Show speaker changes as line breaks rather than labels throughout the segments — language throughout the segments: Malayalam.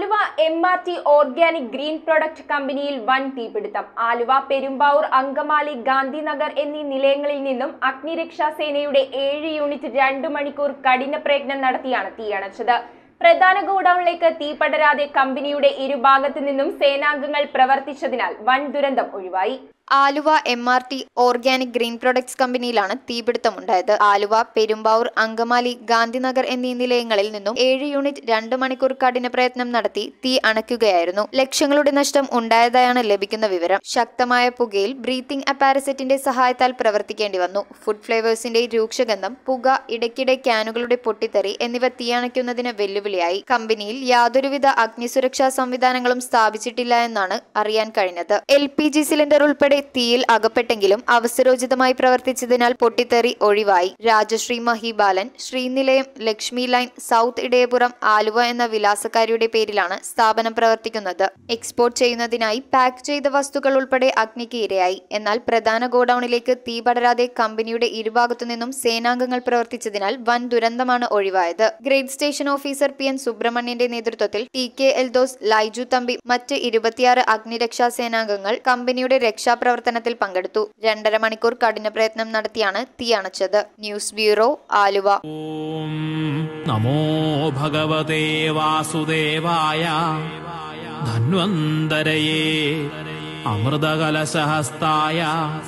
Aluva M R T organic green product കമ്പനിയിൽ വൻ തീപിടുത്തം ആലുവ പെരുമ്പാവൂർ അങ്കമാലി ഗാന്ധിനഗർ എന്നീ നിലയങ്ങളിൽ നിന്നും അഗ്നിരക്ഷാ സേനയുടെ ഏഴ് യൂണിറ്റ് രണ്ടു മണിക്കൂർ കഠിന പ്രയത്നം നടത്തിയാണ് തീയണച്ചത് പ്രധാന ഗോഡൌണിലേക്ക് തീ പടരാതെ കമ്പനിയുടെ ഇരുഭാഗത്തു നിന്നും സേനാംഗങ്ങൾ പ്രവർത്തിച്ചതിനാൽ വൻ ദുരന്തം ഒഴിവായി
Aluva M R T organic green products കമ്പനിയിലാണ് തീപിടുത്തമുണ്ടായത് ആലുവ പെരുമ്പാവൂർ അങ്കമാലി ഗാന്ധിനഗർ എന്നീ നിലയങ്ങളിൽ നിന്നും ഏഴ് യൂണിറ്റ് രണ്ട് മണിക്കൂർ കഠിന പ്രയത്നം നടത്തി തീ അണയ്ക്കുകയായിരുന്നു ലക്ഷങ്ങളുടെ നഷ്ടം ഉണ്ടായതായാണ് ലഭിക്കുന്ന വിവരം ശക്തമായ പുകയിൽ ബ്രീത്തിംഗ് അപ്പാരസെറ്റിന്റെ സഹായത്താൽ പ്രവർത്തിക്കേണ്ടി വന്നു ഫുഡ് ഫ്ലേവേഴ്സിന്റെ രൂക്ഷഗന്ധം പുക ഇടയ്ക്കിടെ ക്യാനുകളുടെ പൊട്ടിത്തെറി എന്നിവ തീയണയ്ക്കുന്നതിന് വെല്ലുവിളിയായി കമ്പനിയിൽ യാതൊരുവിധ അഗ്നിസുരക്ഷാ സംവിധാനങ്ങളും സ്ഥാപിച്ചിട്ടില്ല എന്നാണ് അറിയാൻ കഴിഞ്ഞത് എൽ പി ജി സിലിണ്ടർ ഉൾപ്പെടെ തീയിൽ അകപ്പെട്ടെങ്കിലും അവസരോചിതമായി പ്രവർത്തിച്ചതിനാൽ പൊട്ടിത്തെറി ഒഴിവായി രാജശ്രീ മഹിബാലൻ ശ്രീനിലയം ലക്ഷ്മി ലൈൻ സൗത്ത് ഇടയപുരം ആലുവ എന്ന വിലാസക്കാരിയുടെ പേരിലാണ് സ്ഥാപനം പ്രവർത്തിക്കുന്നത് എക്സ്പോർട്ട് ചെയ്യുന്നതിനായി പാക്ക് ചെയ്ത വസ്തുക്കൾ ഉൾപ്പെടെ അഗ്നിക്ക് ഇരയായി എന്നാൽ പ്രധാന ഗോഡൌണിലേക്ക് തീ പടരാതെ കമ്പനിയുടെ ഇരുഭാഗത്തു നിന്നും സേനാംഗങ്ങൾ പ്രവർത്തിച്ചതിനാൽ വൻ ദുരന്തമാണ് ഒഴിവായത് grade station officer P N സുബ്രഹ്മണ്യന്റെ നേതൃത്വത്തിൽ ടി കെ എൽദോസ് ലൈജു തമ്പി മറ്റ് ഇരുപത്തിയാറ് അഗ്നിരക്ഷാ സേനാംഗങ്ങൾ കമ്പനിയുടെ രക്ഷാപ്രവർത്തനത്തിൽ പങ്കെടുത്തു രണ്ടര മണിക്കൂർ കഠിന പ്രയത്നം നടത്തിയാണ് തീ അണച്ചത് ന്യൂസ് ബ്യൂറോ ആലുവ
ॐ नमो भगवते वासुदेवाय धन्वन्तरये अमृतकलशहस्ताय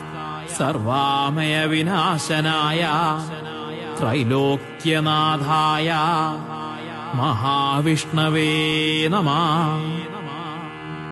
सर्वामयविनाशनाय त्रैलोक्यनाथाय महाविष्णवे नमः